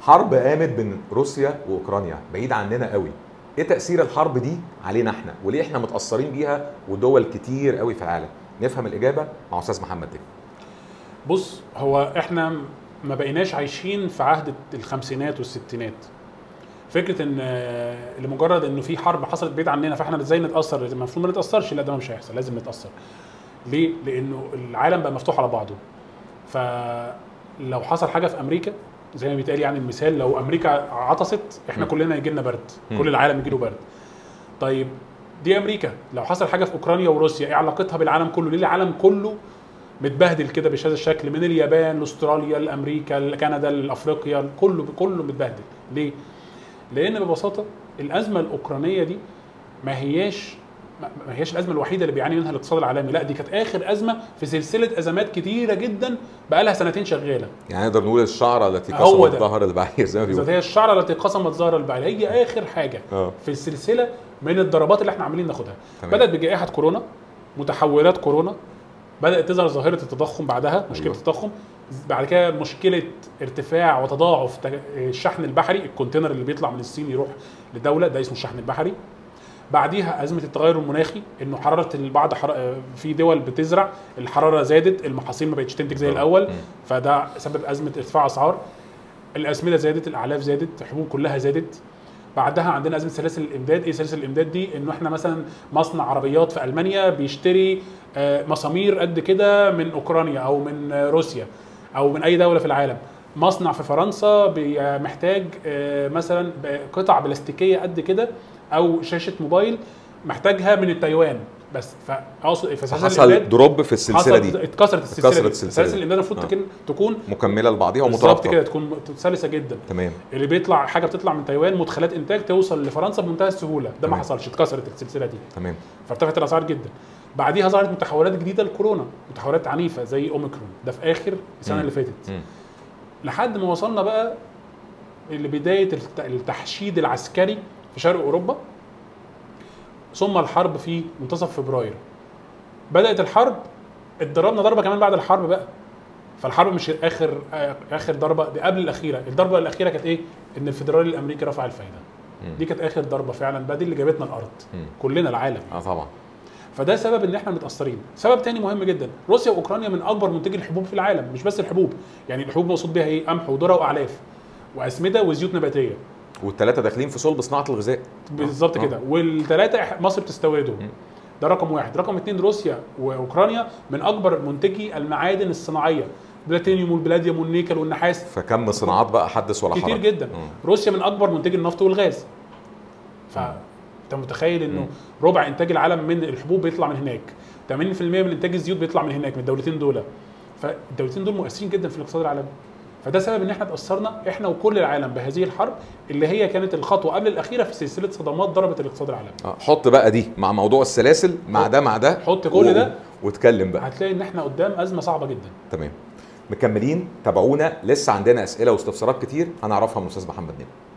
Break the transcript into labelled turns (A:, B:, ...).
A: حرب قامت بين روسيا واوكرانيا بعيد عننا قوي ايه تاثير الحرب دي علينا احنا وليه احنا متاثرين بيها ودول كتير قوي في العالم نفهم الاجابه مع استاذ محمد دي
B: بص هو احنا ما بقيناش عايشين في عهد الخمسينات والستينات فكره ان آه، لمجرد انه في حرب حصلت بعيد عننا فاحنا ازاي نتاثر المفروض ما نتاثرش لا ده مش هيحصل لازم نتاثر ليه لانه العالم بقى مفتوح على بعضه فلو حصل حاجه في امريكا زي ما بيتقال يعني المثال لو امريكا عطست احنا
A: م.
B: كلنا يجي لنا برد
A: م.
B: كل العالم يجي له برد طيب دي امريكا لو حصل حاجه في اوكرانيا وروسيا ايه علاقتها بالعالم كله ليه العالم كله متبهدل كده بهذا الشكل من اليابان لاستراليا لامريكا لكندا لافريقيا كله كله متبهدل ليه لان ببساطه الازمه الاوكرانيه دي ما هياش ما ما هياش الازمه الوحيده اللي بيعاني منها الاقتصاد العالمي لا دي كانت اخر ازمه في سلسله ازمات كتيره جدا بقى لها سنتين شغاله
A: يعني نقدر نقول الشعره التي
B: هو
A: قسمت
B: ده.
A: ظهر البعير زي ما
B: ذات
A: بيقولوا
B: هي الشعره التي قسمت ظهر البعير هي اخر حاجه
A: اه
B: في السلسله من الضربات اللي احنا عاملين ناخدها
A: تمام.
B: بدات بجائحه كورونا متحولات كورونا بدات تظهر ظاهره التضخم بعدها مشكله
A: أيوة.
B: التضخم بعد كده مشكله ارتفاع وتضاعف تج- الشحن البحري الكونتينر اللي بيطلع من الصين يروح لدوله ده اسمه الشحن البحري بعديها ازمه التغير المناخي انه حراره البعض حر... في دول بتزرع الحراره زادت المحاصيل ما بقتش تنتج زي
A: آه.
B: الاول
A: مم.
B: فده سبب ازمه ارتفاع اسعار الاسمده زادت الاعلاف زادت الحبوب كلها زادت بعدها عندنا ازمه سلاسل الامداد ايه سلاسل الامداد دي انه احنا مثلا مصنع عربيات في المانيا بيشتري آه، مسامير قد كده من اوكرانيا او من آه، روسيا او من اي دوله في العالم مصنع في فرنسا بي- آه، محتاج آه، مثلا ب- قطع بلاستيكيه قد كده او شاشه موبايل محتاجها من التايوان بس فاقصد فسلاسل
A: حصل
B: الامداد
A: دروب في السلسله
B: حصل
A: دي
B: اتكسرت السلسله
A: اتكسرت
B: دي.
A: السلسلة
B: سلاسل
A: دي.
B: الامداد المفروض
A: آه.
B: تكون تكون
A: مكمله لبعضيها
B: بالظبط
A: ومترابطه
B: كده تكون سلسه جدا
A: تمام
B: اللي بيطلع حاجه بتطلع من تايوان مدخلات انتاج توصل لفرنسا بمنتهى السهوله ده ما
A: تمام.
B: حصلش اتكسرت السلسله دي
A: تمام
B: فارتفعت الاسعار جدا بعديها ظهرت متحولات جديده لكورونا متحولات عنيفه زي اوميكرون ده في اخر السنه
A: مم.
B: اللي فاتت
A: مم.
B: لحد ما وصلنا بقى لبدايه الت- التحشيد العسكري في شرق اوروبا ثم الحرب في منتصف فبراير بدات الحرب اتضربنا ضربه كمان بعد الحرب بقى فالحرب مش اخر اخر ضربه دي قبل الاخيره الضربه الاخيره كانت ايه ان الفيدرالي الامريكي رفع الفايده
A: مم.
B: دي كانت اخر ضربه فعلا بقى دي اللي جابتنا الارض
A: مم.
B: كلنا العالم
A: اه طبعا
B: فده سبب ان احنا متاثرين سبب تاني مهم جدا روسيا واوكرانيا من اكبر منتجي الحبوب في العالم مش بس الحبوب يعني الحبوب مقصود بيها ايه قمح وذره واعلاف واسمده وزيوت نباتيه
A: والثلاثه داخلين في صلب صناعه الغذاء
B: بالظبط
A: آه.
B: كده والثلاثه إح- مصر بتستوردهم
A: مم.
B: ده رقم واحد رقم اثنين روسيا واوكرانيا من اكبر منتجي المعادن الصناعيه البلاتينيوم والبلاديوم والنيكل والنحاس
A: فكم صناعات بقى حدث ولا حرج
B: كتير جدا
A: مم.
B: روسيا من اكبر منتجي النفط والغاز فانت متخيل انه
A: مم.
B: ربع انتاج العالم من الحبوب بيطلع من هناك 80% من انتاج الزيوت بيطلع من هناك من الدولتين دول فالدولتين دول مؤثرين جدا في الاقتصاد العالمي فده سبب ان احنا اتاثرنا احنا وكل العالم بهذه الحرب اللي هي كانت الخطوه قبل الاخيره في سلسله صدمات ضربت الاقتصاد العالمي
A: آه، حط بقى دي مع موضوع السلاسل مع
B: حط-
A: ده مع ده
B: حط كل ده.
A: واتكلم بقى
B: هتلاقي ان احنا قدام ازمه صعبه جدا
A: تمام مكملين تابعونا لسه عندنا اسئله واستفسارات كتير هنعرفها من الاستاذ محمد نبي